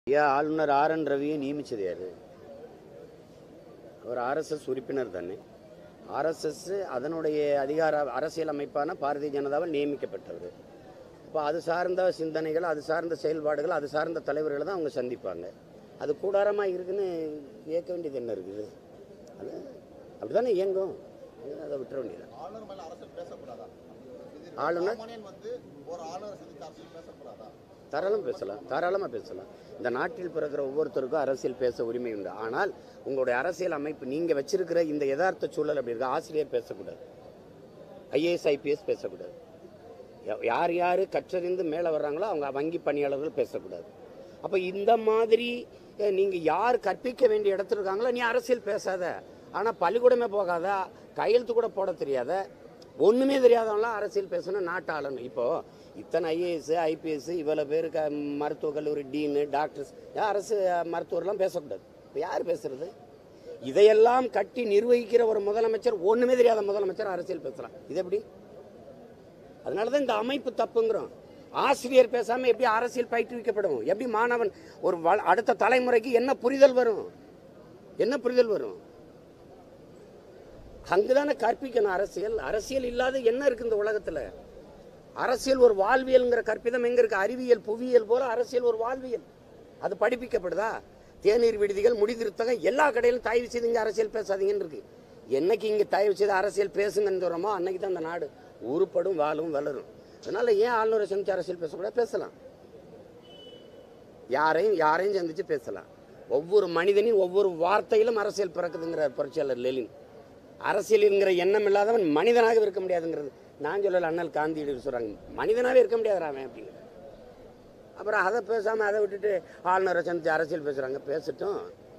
ஐயா ஆளுநர் R N ரவியை நியமிச்சது யாரு அவர் ஆர்எஸ்எஸ் உறுப்பினர் தானே ஆர்எஸ்எஸ் அதனுடைய அதிகார அரசியல் அமைப்பான பாரதிய ஜனதாவால் நியமிக்கப்பட்டவர் இப்போ அது சார்ந்த சிந்தனைகள் அது சார்ந்த செயல்பாடுகள் அது சார்ந்த தலைவர்களை தான் அவங்க சந்திப்பாங்க அது கூடாரமாக இருக்குன்னு கேட்க வேண்டியது என்ன இருக்குது அது அப்படிதானே இயங்கும் அதை விட்டுற வேண்டியது ஆளுநர் மேல அரசியல் பேசக்கூடாதா இது ஆளுநர்? சாமானியன் வந்து ஒரு ஆளுநர் சந்தித்து அரசியல் பேசக்கூடாதா தாராளமாக பேசலாம் தாராளமாக பேசலாம் இந்த நாட்டில் பிறக்கிற ஒவ்வொருத்தருக்கும் அரசியல் பேச உரிமை உண்டு ஆனால் உங்களுடைய அரசியல் அமைப்பு நீங்கள் வச்சிருக்கிற இந்த யதார்த்த சூழல் அப்படி இருக்கு ஆசிரியர் பேசக்கூடாது ஐஏஎஸ் ஐபிஎஸ் பேசக்கூடாது யா- யார் யார் கற்றறிந்து மேலே வர்றாங்களோ அவங்க வங்கி பணியாளர்கள் பேசக்கூடாது அப்போ இந்த மாதிரி அஹ், நீங்க யார் கற்பிக்க வேண்டிய இடத்துல இருக்காங்களோ நீ அரசியல் பேசாத ஆனால் பள்ளிக்கூடமே போகாத கையெழுத்து கூட போட தெரியாத ஒண்ணுமே தெரியாதவங்களாம் அரசியல் பேசணும் நாட்டு ஆளணும் இப்போ இத்தனை ஐஏஎஸ் ஐபிஎஸ் இவ்வளவு பேர் க மருத்துவக் கல்லூரி டீனு டாக்டர்ஸ் அரசு அஹ், மருத்துவர்லாம் பேசக்கூடாது இப்போ யார் பேசுறது இதையெல்லாம் கட்டி நிர்வகிக்கிற ஒரு முதலமைச்சர் ஒண்ணுமே தெரியாத முதலமைச்சர் அரசியல் பேசலாம் இது எப்படி அதனால தான் இந்த அமைப்பு தப்புங்கிறோம் ஆசிரியர் பேசாம எப்படி அரசியல் பயிற்றுவிக்கப்படும் எப்படி மாணவன் ஒரு வள- அடுத்த தலைமுறைக்கு என்ன புரிதல் வரும் என்ன புரிதல் வரும் அங்குதானே கற்பிக்கணும் அரசியல் அரசியல் இல்லாத என்ன இருக்கு இந்த உலகத்துல அரசியல் ஒரு வாழ்வியல்ங்கிற கற்பிதம் எங்க இருக்கு அறிவியல் புவியியல் போல அரசியல் ஒரு வாழ்வியல் அது படிப்பிக்கப்படுதா தேநீர் விடுதிகள் முடிதிருத்தகம் எல்லா கடையிலும் தயவு செய்து இங்க அரசியல் பேசாதீங்கன்னு இருக்கு என்னைக்கு இங்க தயவு செய்து அரசியல் பேசுங்கன்னு சொல்றோமோ அன்னைக்கு தான் அந்த நாடு உருப்படும் வாழும் வளரும் அதனால ஏன் ஆளுநரை சந்திச்சு அரசியல் பேசக்கூடாது பேசலாம் யாரையும் யாரையும் சந்திச்சு பேசலாம் ஒவ்வொரு மனிதனின் ஒவ்வொரு வார்த்தையிலும் அரசியல் பிறக்குதுங்கிற புரட்சியாளர் லெலின் அரசியலுங்கிற எண்ணம் இல்லாதவன் மனிதனாக இருக்க முடியாதுங்கிறது நான் சொல்லல அண்ணல் காந்தி சொல்றாங்க மனிதனாவே இருக்க முடியாதுடா அவன் அப்படிங்கிற அப்புறம் அதை பேசாம அதை விட்டுட்டு ஆளுநரை சந்திச்சு அரசியல் பேசுறாங்க பேசட்டும்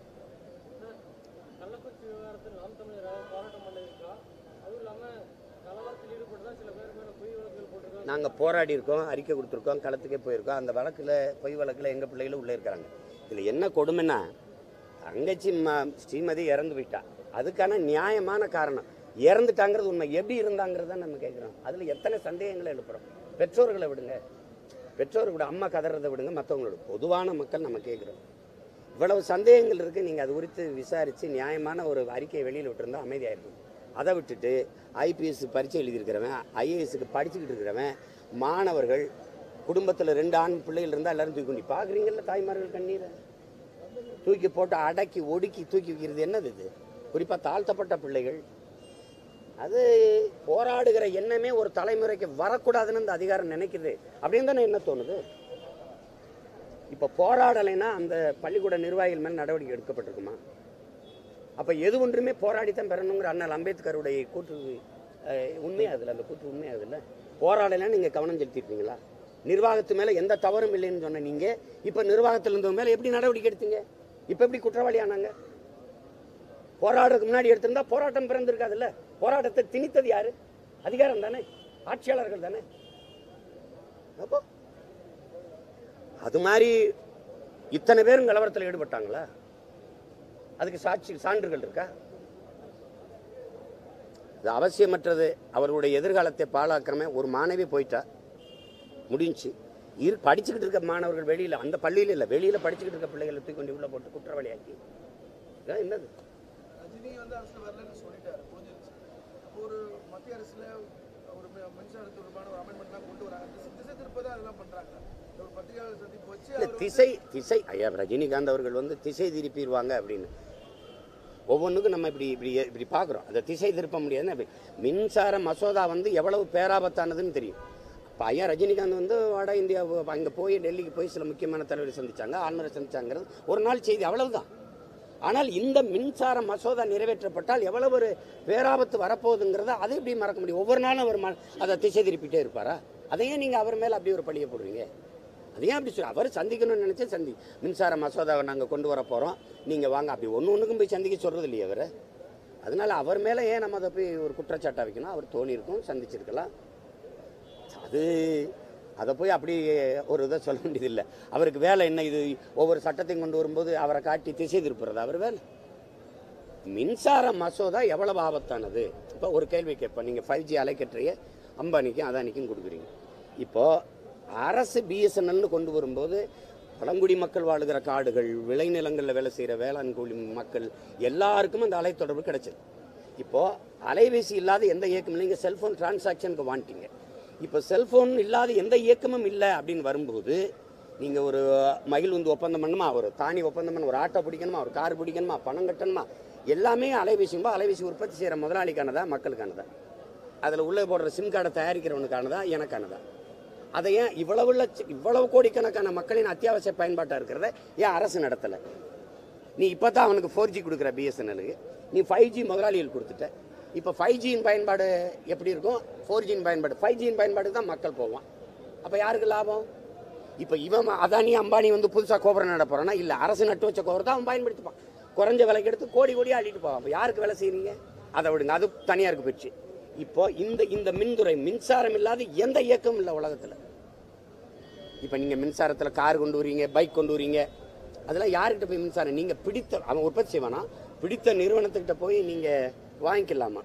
கள்ளக்குறிச்சி விவகாரத்தில் நாம் தமிழர் போராட்டம் பண்ணியிருக்கா அதுவும் இல்லாமல் கலவரத்தில் ஈடுபட்டு தான் சில பேர் மேலே பொய் வழக்குகள் போட்டிருக்காங்க நாங்கள் போராடி இருக்கோம் அறிக்கை கொடுத்துருக்கோம் களத்துக்கே போயிருக்கோம் அந்த வழக்கில் பொய் வழக்கில் எங்கள் பிள்ளைகளும் உள்ளே இருக்கிறாங்க இதில் என்ன கொடுமைன்னா தங்கச்சி ம ஸ்ரீமதி இறந்து போயிட்டா அதுக்கான நியாயமான காரணம் இறந்துட்டாங்கிறது உண்மை எப்படி இருந்தாங்கிறது தான் நம்ம கேட்குறோம் அதில் எத்தனை சந்தேகங்களை எழுப்புறோம் பெற்றோர்களை விடுங்க பெற்றோரை விட அம்மா கதறதை விடுங்க மற்றவங்களோட பொதுவான மக்கள் நம்ம கேட்குறோம் இவ்வளவு சந்தேகங்கள் இருக்கு நீங்கள் அது குறித்து விசாரித்து நியாயமான ஒரு அறிக்கையை வெளியில் விட்டுருந்தா அமைதியாயிருக்கும் அதை விட்டுட்டு ஐபிஎஸ் பரீட்சை எழுதியிருக்கிறவன் ஐஏஎஸ்க்கு படிச்சுக்கிட்டு இருக்கிறவன் மாணவர்கள் குடும்பத்தில் ரெண்டு ஆண் பிள்ளைகள் இருந்தால் எல்லாரும் தூக்கி கொண்டு பார்க்குறீங்கல்ல தாய்மார்கள் கண்ணீரை தூக்கி போட்டு அடக்கி ஒடுக்கி தூக்கி வைக்கிறது என்னது இது குறிப்பாக தாழ்த்தப்பட்ட பிள்ளைகள் அது போராடுகிற எண்ணமே ஒரு தலைமுறைக்கு வரக்கூடாதுன்னு இந்த அதிகாரம் நினைக்குது அப்படின்னு தானே என்ன தோணுது இப்போ போராடலைன்னா அந்த பள்ளிக்கூட நிர்வாகிகள் மேல் நடவடிக்கை எடுக்கப்பட்டிருக்குமா அப்போ எது ஒன்றுமே போராடித்தான் பெறணுங்கிற அண்ணல் அம்பேத்கருடைய கூற்று அஹ், உண்மையா அதில் அந்த கூற்று உண்மையா அதில் போராடலைன்னா நீங்கள் கவனம் செலுத்திருப்பீங்களா நிர்வாகத்து மேலே எந்த தவறும் இல்லைன்னு சொன்ன நீங்கள் இப்போ நிர்வாகத்தில் இருந்தவங்க மேலே எப்படி நடவடிக்கை எடுத்தீங்க இப்போ எப்படி குற்றவாளி ஆனாங்க போராடுறதுக்கு முன்னாடி எடுத்திருந்தா போராட்டம் பிறந்திருக்காதுல்ல போராட்டத்தை திணித்தது யாரு அதிகாரம் தானே ஆட்சியாளர்கள் தானே அப்போ அது மாதிரி இத்தனை பேரும் கலவரத்தில் ஈடுபட்டாங்களா அதுக்கு சாட்சி சான்றுகள் இருக்கா இது அவசியமற்றது அவர்களுடைய எதிர்காலத்தை பாழாக்கிறமே ஒரு மாணவி போயிட்டா முடிஞ்சு இரு படிச்சுக்கிட்டு இருக்க மாணவர்கள் வெளியில் அந்த பள்ளியில் இல்லை வெளியில் படிச்சுக்கிட்டு இருக்க பிள்ளைகளை தூக்கி கொண்டு உள்ள போட்டு குற்றவாளியாக்கி இதெல்லாம் என்னது ரஜினி வந்து அரசு வரலன்னு சொல்லிட்டாரு புரிஞ்சிருச்சு அப்போ ஒரு மத்திய அரசுல ஒரு மி- மின்சார தொடர்பான ஒரு அமெண்ட்மெண்ட்லாம் கொண்டு வராங்க திசை திசை திருப்பதான் அதெல்லாம் பண்றாங்க ஒரு பத்திரிகையாளர் சந்திப்பு வச்சு இல்ல அவர் திசை திசை ஐயா ரஜினிகாந்த் அவர்கள் வந்து திசை திருப்பிடுவாங்க அப்படின்னு ஒவ்வொன்றுக்கும் நம்ம இப்படி இப்படி இப்படி பார்க்குறோம் அதை திசை திருப்ப முடியாதுன்னு அப்படி மின்சார மசோதா வந்து எவ்வளவு பேராபத்தானதுன்னு தெரியும் இப்போ ஐயா ரஜினிகாந்த் வந்து வட இந்தியா அங்கே போய் டெல்லிக்கு போய் சில முக்கியமான தலைவரை சந்திச்சாங்க ஆளுநரை சந்திச்சாங்கிறது ஒரு நாள் செய்தி அவ்வளவுதான் ஆனால் இந்த மின்சார மசோதா நிறைவேற்றப்பட்டால் எவ்வளவு ஒரு பேராபத்து வரப்போகுதுங்கிறத அதை எப்படி மறக்க முடியும் ஒவ்வொரு நாளும் அவர் ம- அதை திசை திருப்பிட்டே இருப்பாரா அதையே நீங்கள் அவர் மேலே அப்படி ஒரு பழிய போடுவீங்க அது ஏன் அப்படி சொல்லி அவர் சந்திக்கணும்னு நினைச்சா சந்தி மின்சார மசோதாவை நாங்கள் கொண்டு வர போகிறோம் நீங்கள் வாங்க அப்படி ஒன்று ஒன்றுக்கும் போய் சந்திக்க சொல்கிறது இல்லையே அவர் அதனால அவர் மேலே ஏன் நம்ம அதை போய் ஒரு குற்றச்சாட்டை வைக்கணும் அவர் தோணியிருக்கும் சந்திச்சிருக்கலாம் அது அதை போய் அப்படி ஒரு இதை சொல்ல வேண்டியதில்லை அவருக்கு வேலை என்ன இது ஒவ்வொரு சட்டத்தையும் கொண்டு வரும்போது அவரை காட்டி திசை திருப்புறது அவர் வேலை மின்சார மசோதா எவ்வளவு ஆபத்தானது இப்போ ஒரு கேள்வி கேட்பேன் நீங்கள் ஃபைவ் ஜி அலைக்கற்றைய அம்பானிக்கும் அதானிக்கும் கொடுக்குறீங்க இப்போ அரசு பிஎஸ்என்எல்னு கொண்டு வரும்போது பழங்குடி மக்கள் வாழுகிற காடுகள் விளைநிலங்களில் வேலை செய்கிற வேளாண் கூலி மக்கள் எல்லாருக்கும் அந்த அலை தொடர்பு கிடைச்சது இப்போ அலைபேசி இல்லாத எந்த இயக்கமும் இல்லை நீங்கள் செல்ஃபோன் டிரான்சாக்ஷனுக்கு வாங்கிட்டீங்க இப்போ செல்ஃபோன் இல்லாத எந்த இயக்கமும் இல்லை அப்படின்னு வரும்போது நீங்கள் ஒரு மகிழ் வந்து ஒப்பந்தம் பண்ணுமா ஒரு தானி ஒப்பந்தம் பண்ண ஒரு ஆட்டோ பிடிக்கணுமா ஒரு கார் பிடிக்கணுமா பணம் கட்டணுமா எல்லாமே அலைபேசியும்போ அலைபேசி உற்பத்தி செய்கிற முதலாளிக்கானதா மக்களுக்கானதா அதில் உள்ளே போடுற சிம் கார்டை தயாரிக்கிறவனுக்கானதா எனக்கானதா அதை ஏன் இவ்வளவு லட்ச இவ்வளவு கோடிக்கணக்கான மக்களின் அத்தியாவசிய பயன்பாட்டாக இருக்கிறத ஏன் அரசு நடத்தலை நீ இப்போ தான் அவனுக்கு ஃபோர் ஜி கொடுக்குற பிஎஸ்என்எலுக்கு நீ ஃபைவ் ஜி முதலாளிகள் கொடுத்துட்ட இப்போ ஃபைவ் ஜியின் பயன்பாடு எப்படி இருக்கும் ஃபோர் ஜியின் பயன்பாடு ஃபைவ் ஜியின் பயன்பாடு தான் மக்கள் போவான் அப்போ யாருக்கு லாபம் இப்போ இவன் அதானி அம்பானி வந்து புதுசாக கோபுரம் நட போகிறான்னா இல்லை அரசு நட்டு வச்ச கோபுரத்தை அவன் பயன்படுத்திப்பான் குறைஞ்ச விலைக்கு எடுத்து கோடி கோடியாக அள்ளிட்டு போவான் அப்போ யாருக்கு வேலை செய்றீங்க அதை விடுங்க அது தனியாருக்கு போயிடுச்சு இப்போ இந்த இந்த மின்துறை மின்சாரம் இல்லாத எந்த இயக்கமும் இல்லை உலகத்தில் இப்போ நீங்கள் மின்சாரத்தில் கார் கொண்டு வரீங்க பைக் கொண்டு வரீங்க அதெல்லாம் யார்கிட்ட போய் மின்சாரம் நீங்கள் பிடித்த அவன் உற்பத்தி செய்வானா பிடித்த நிறுவனத்துக்கிட்ட போய் நீங்கள் வாங்கிக்கலாமா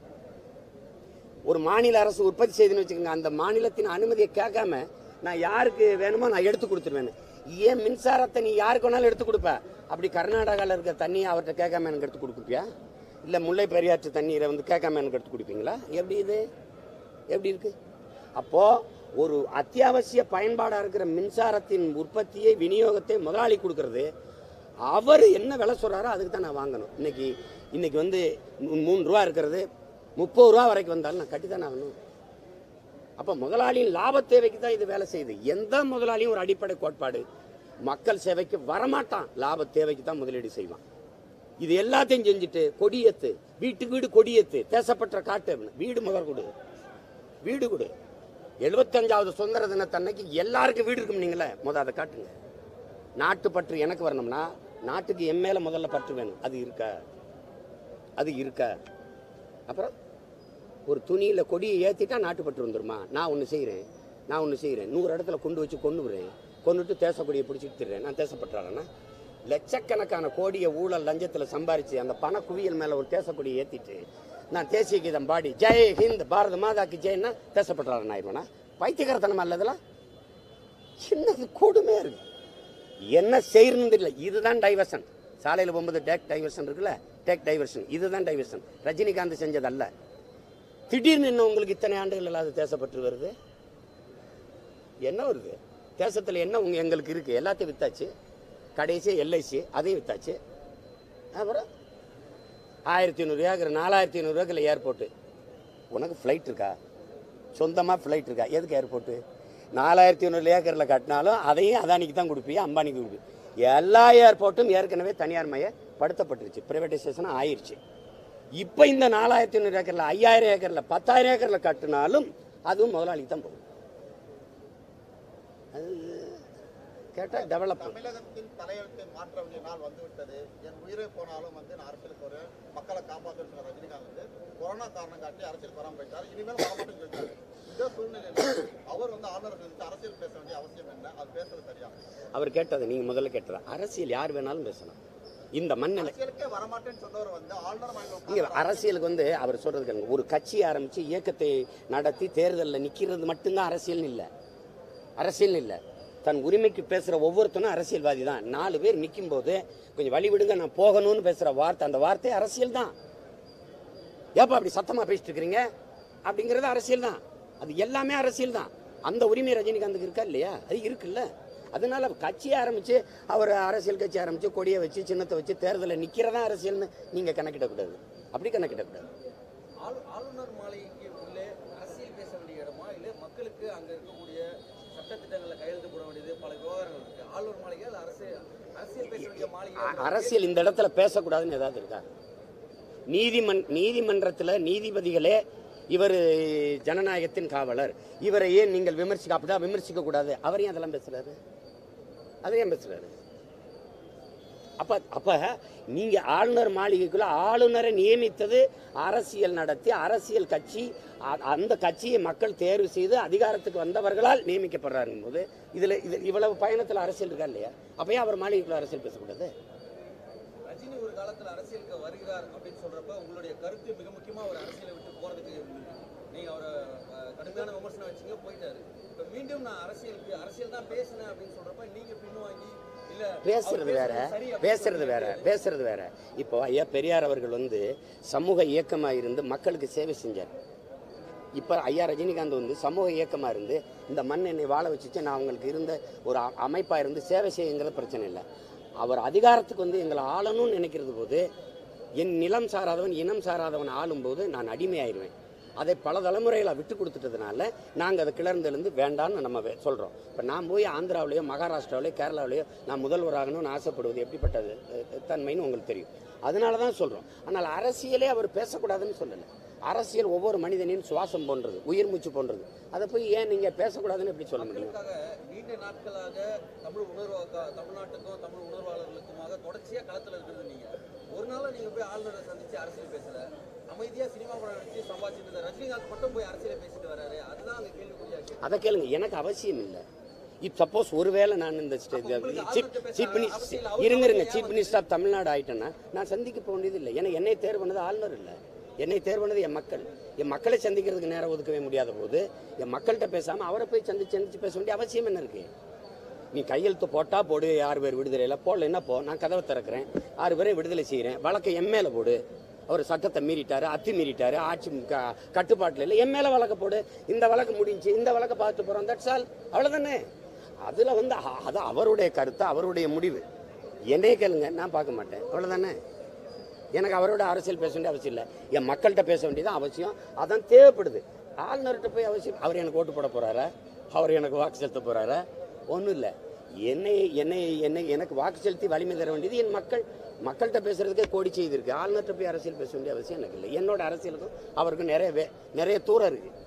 ஒரு மாநில அரசு உற்பத்தி செய்துன்னு வச்சுக்கோங்க அந்த மாநிலத்தின் அனுமதியை கேட்காம நான் யாருக்கு வேணுமோ நான் எடுத்து கொடுத்துருவேன் ஏன் மின்சாரத்தை நீ யாருக்கு வேணாலும் எடுத்து கொடுப்ப அப்படி கர்நாடகாவில் இருக்க தண்ணியை அவர்கிட்ட கேட்காம எனக்கு எடுத்து கொடுப்பியா இல்லை முல்லை பெரியாற்று தண்ணீரை வந்து கேட்காம எனக்கு எடுத்து கொடுப்பீங்களா எப்படி இது எப்படி இருக்கு அப்போ ஒரு அத்தியாவசிய பயன்பாடாக இருக்கிற மின்சாரத்தின் உற்பத்தியை விநியோகத்தை முதலாளி கொடுக்கறது அவர் என்ன விலை சொல்றாரோ அதுக்கு தான் நான் வாங்கணும் இன்னைக்கு இன்னைக்கு வந்து மூ- மூணு ரூபா இருக்கிறது முப்பது ரூபா வரைக்கும் வந்தாலும் நான் கட்டி தானே ஆகணும் அப்போ முதலாளியின் லாப தேவைக்கு தான் இது வேலை செய்யுது எந்த முதலாளியும் ஒரு அடிப்படை கோட்பாடு மக்கள் சேவைக்கு வரமாட்டான் லாப தேவைக்கு தான் முதலீடு செய்வான் இது எல்லாத்தையும் செஞ்சுட்டு கொடியேத்து வீட்டுக்கு வீடு கொடியேத்து தேசப்பட்ட காட்டு வீடு முதல் கொடு வீடு கொடு எழுபத்தஞ்சாவது சுதந்திர தினத்தன்னைக்கு எல்லாருக்கும் வீடு இருக்கும் நீங்களே முத அதை காட்டுங்க நாட்டு பற்று எனக்கு வரணும்னா நாட்டுக்கு என் மேல முதல்ல பற்று வேணும் அது இருக்கா அது இருக்கா அப்புறம் ஒரு துணியில் கொடியை ஏற்றிட்டா நாட்டுப்பற்று வந்துருமா நான் ஒன்று செய்கிறேன் நான் ஒன்று செய்கிறேன் நூறு இடத்துல கொண்டு வச்சு கொண்டு வரேன் கொண்டுட்டு தேச கொடியை பிடிச்சிட்டு திடுறேன் நான் தேசப்பட்டாளனா லட்சக்கணக்கான கோடியை ஊழல் லஞ்சத்தில் சம்பாரிச்சு அந்த பண குவியல் மேலே ஒரு தேச கொடியை ஏற்றிட்டு நான் தேசிய கீதம் பாடி ஜெய் ஹிந்த் பாரத மாதாக்கு ஜெயன்னா தேசப்பட்டாளன் ஆயிடுவேனா பைத்தியகாரத்தனம் அல்ல இதெல்லாம் சின்னது கொடுமையாக இருக்கு என்ன செய்யறது இல்லை இதுதான் டைவர்ஷன் சாலையில் போகும்போது டேக் டைவர்ஷன் இருக்குல்ல டேக் டைவர்ஷன் இதுதான் டைவர்ஷன் ரஜினிகாந்த் செஞ்சதல்ல திடீர்னு என்ன உங்களுக்கு இத்தனை ஆண்டுகள் இல்லாத தேசப்பற்று வருது என்ன வருது தேசத்தில் என்ன உங்க எங்களுக்கு இருக்கு எல்லாத்தையும் வித்தாச்சு கடைசி எல்ஐசி அதையும் வித்தாச்சு அப்புறம் ஆயிரத்தி ஐநூறு ஏக்கர் நாலாயிரத்தி ஐநூறு ஏக்கரில் ஏர்போர்ட்டு உனக்கு ஃப்ளைட் இருக்கா சொந்தமாக ஃப்ளைட் இருக்கா எதுக்கு ஏர்போர்ட்டு நாலாயிரத்தி ஐநூறு ஏக்கரில் கட்டினாலும் அதையும் அதானிக்கு தான் கொடுப்பியா அம்பானிக்கு கொடுப்பி எல்லா ஏர்போர்ட்டும் ஏற்கனவே தனியார் மைய படுத்தப்பட்டுருச்சு ப்ரைவேட்டைசேஷன் ஆயிருச்சு இப்போ இந்த நாலாயிரத்தி ஐநூறு ஏக்கரில் ஐயாயிரம் ஏக்கரில் பத்தாயிரம் ஏக்கரில் கட்டினாலும் அதுவும் முதலாளிக்கு தான் போகும் அது கேட்டால் டெவலப் தமிழகத்தின் தலையெழுத்தை மாற்ற வேண்டிய நாள் வந்துவிட்டது என் உயிரே போனாலும் வந்து நான் அரசியலுக்கு ஒரு மக்களை காப்பாற்றுன்னு சொன்ன ரஜினிகாந்த் வந்து கொரோனா காரணம் காட்டி அரசியல் வராம போயிட்டார் இனிமேல் வரமாட்டேன்னு சொல்லிட்டாரு இந்த சூழ்நிலையில் அவர் வந்து ஆளுநர் சந்தித்து அரசியல் பேச வேண்டிய அவசியம் என்ன அது பேசுறது சரியா அவர் கேட்டது நீங்கள் முதல்ல கேட்டதா அரசியல் யார் வேணாலும் பேசலாம் இந்த மண்ணில் அரசியலுக்கே வரமாட்டேன்னு சொன்னவர் வந்து ஆளுநர் வாங்கி இங்கே உட்கார்ந்து அரசியலுக்கு வந்து அவர் சொல்றது கேளுங்க ஒரு கட்சி ஆரம்பித்து இயக்கத்தை நடத்தி தேர்தலில் நிற்கிறது மட்டும்தான் அரசியல்னு இல்லை அரசியல் இல்லை தன் உரிமைக்கு பேசுகிற ஒவ்வொருத்தனும் அரசியல்வாதி தான் நாலு பேர் நிற்கும் போது கொஞ்சம் வழி விடுங்க நான் போகணும்னு பேசுகிற வார்த்தை அந்த வார்த்தை அரசியல் தான் ஏப்பா அப்படி சத்தமாக பேசிட்டு இருக்கிறீங்க அப்படிங்கிறது அரசியல் தான் அது எல்லாமே அரசியல் தான் அந்த உரிமை ரஜினிகாந்துக்கு இருக்கா இல்லையா அது இருக்குல்ல அதனால கட்சியை ஆரம்பிச்சு அவர் அரசியல் கட்சி ஆரம்பிச்சு கொடியை வச்சு சின்னத்தை வச்சு தேர்தலில் நிற்கிறதா அரசியல்னு நீங்கள் கணக்கிடக்கூடாது அப்படி கணக்கிடக்கூடாது ஆளு- ஆளுநர் மாளிகைக்கு உள்ளே அரசியல் பேச வேண்டிய இடமா இல்லை மக்களுக்கு அங்க இருக்கக்கூடிய சட்டத்திட்டங்களை கையெழுத்து போட வேண்டியது பல விவகாரங்கள் இருக்கு ஆளுநர் மாளிகை அல்ல அரசியல் அரசியல் பேச வேண்டிய மாளிகை அ- அரசியல் இந்த இடத்துல பேசக்கூடாதுன்னு ஏதாவது இருக்கா நீதிமன் நீதிமன்றத்தில் நீதிபதிகளே இவர் ஜனநாயகத்தின் காவலர் இவரை ஏன் நீங்கள் விமர்சிக்க அப்படிதான் விமர்சிக்க கூடாது அவர் ஏன் அதெல்லாம் பேசுறாரு அதை ஏன் பேசுறாரு அப்ப அப்ப நீங்க ஆளுநர் மாளிகைக்குள்ள ஆளுநரை நியமித்தது அரசியல் நடத்தி அரசியல் கட்சி அ- அந்த கட்சியை மக்கள் தேர்வு செய்து அதிகாரத்துக்கு வந்தவர்களால் நியமிக்கப்படுறாருங்கும் போது இதுல இது இவ்வளவு பயணத்துல அரசியல் இருக்கா இல்லையா அப்ப ஏன் அவர் மாளிகைக்குள்ள அரசியல் பேசக்கூடாது ரஜினி ஒரு காலத்துல அரசியலுக்கு வருகிறார் அப்படின்னு சொல்றப்ப உங்களுடைய கருத்து மிக முக்கியமா ஒரு அரசியலை விட்டு போறதுக்கு இருந்தது. நீங்க அவரை அஹ், கடுமையான விமர்சனம் வச்சீங்க போயிட்டாரு இப்ப இப்ப மீண்டும் நான் அரசியலுக்கு அரசியல் தான் பேசினேன் அப்படின்னு சொல்றப்ப நீங்க பின்வாங்கி இல்ல பேசுறது அவர் வேற பேசுறது சரி அப்படின்னு பேசுறது வேற சொல்லிட்டு பேசுறது வேற இப்போ ஐயா பெரியார் அவர்கள் வந்து சமூக இயக்கமாக இருந்து மக்களுக்கு சேவை செஞ்சார் இப்போ ஐயா ரஜினிகாந்த் வந்து சமூக இயக்கமாக இருந்து இந்த மண் என்னை வாழ வச்சுச்சு நான் அவங்களுக்கு இருந்த ஒரு அமைப்பாக இருந்து சேவை செய்யுங்கிறது பிரச்சனை இல்லை அவர் அதிகாரத்துக்கு வந்து எங்களை ஆளணும்னு நினைக்கிறது போது என் நிலம் சாராதவன் இனம் சாராதவன் ஆளும்போது நான் அடிமையாயிருவேன் அதை பல தலைமுறைகளை விட்டு கொடுத்துட்டதுனால நாங்கள் அதை கிளர்ந்தெழுந்து வேண்டான்னு நம்ம வே- சொல்றோம் இப்போ நான் போய் ஆந்திராவிலேயோ மகாராஷ்டிராவிலேயோ கேரளாவிலேயோ நான் முதல்வராகணும்னு ஆசைப்படுவது எப்படிப்பட்டது அஹ், தன்மைன்னு உங்களுக்கு தெரியும் அதனால தான் சொல்கிறோம் ஆனால் அரசியலே அவர் பேசக்கூடாதுன்னு சொல்லலை அரசியல் ஒவ்வொரு மனிதனின் சுவாசம் போன்றது உயிர் மூச்சு போன்றது அதை போய் ஏன் நீங்கள் பேசக்கூடாதுன்னு எப்படி சொல்ல முடியும் மக்களுக்காக நீண்ட நாட்களாக தமிழ் உணர்வாக்க தமிழ்நாட்டுக்கும் தமிழ் உணர்வாளர்களுக்குமாக தொடர்ச்சியா களத்துல இருக்கிறது நீங்க ஒரு நாள் நீங்க போய் ஆளுநரை சந்திச்சு அரசியல் பேசல அமைதியா சினிமா படம் நடிச்சு சம்பாதிச்சிட்டு இருந்த ரஜினிகாந்த் மட்டும் போய் அரசியலை பேசிட்டு வராரு அதுதான் அங்க கேள்விக்குறியா இருக்கு அதை கேளுங்க எனக்கு அவசியம் இல்லை இப்போ சப்போஸ் ஒருவேளை நான் இந்த உங்களுக்கு சீப் ஆளுநர்கிட்ட பேச சீஃப் மினிஸ்டர் அவசியம் இல்லை. இருங்க இருங்க அவர் சீஃப் மினிஸ்டர் ஆஃப் தமிழ்நாடு ஆயிட்டேன்னா நான் சந்திக்க போக வேண்டியது இல்லை ஏன்னா என்னை தேர்வு பண்ணது ஆளுநர் இல்லை என்னை தேர்வு பண்ணது என் மக்கள் என் மக்களை சந்திக்கிறதுக்கு நேரம் ஒதுக்கவே முடியாத போது என் மக்கள்கிட்ட பேசாமல் அவரை போய் சந்திச்சு சந்திச்சு பேச வேண்டிய அவசியம் என்ன இருக்கு நீ கையெழுத்து போட்டா போடு ஆறு பேர் விடுதலையில் போடல என்ன போ நான் கதவை திறக்கிறேன் ஆறு பேரை விடுதலை செய்கிறேன் வழக்கை என் மேலே போடு அவர் சட்டத்தை மீறிட்டாரு அத்து மீறிட்டாரு ஆட்சி க- கட்டுப்பாட்டில் இல்லை என் மேலே வழக்க போடு இந்த வழக்கு முடிஞ்சு இந்த வழக்கை பார்த்து போகிறோம் தட்ஸ் ஆல் அவ்வளோதானே அதில் வந்து அ- அது அவருடைய கருத்து அவருடைய முடிவு என்னைய கேளுங்க நான் பார்க்க மாட்டேன் அவ்வளோதானே எனக்கு அவரோட அரசியல் பேச வேண்டிய அவசியம் இல்லை என் மக்கள்கிட்ட பேச வேண்டியது அவசியம் அதான் தேவைப்படுது ஆளுநர்கிட்ட போய் அவசியம் அவர் எனக்கு ஓட்டு போட போறாரா அவர் எனக்கு வாக்கு செலுத்த போறாரா ஒன்றும் இல்லை என்னை என்னை என்னை எனக்கு வாக்கு செலுத்தி வலிமை தர வேண்டியது என் மக்கள் மக்கள்கிட்ட பேசுறதுக்கே கோடி செய்து இருக்கு ஆளுநர்கிட்ட போய் அரசியல் பேச வேண்டிய அவசியம் எனக்கு இல்லை என்னோட அரசியலுக்கும் அவருக்கும் நிறைய வே- நிறைய தூரம் இருக்கு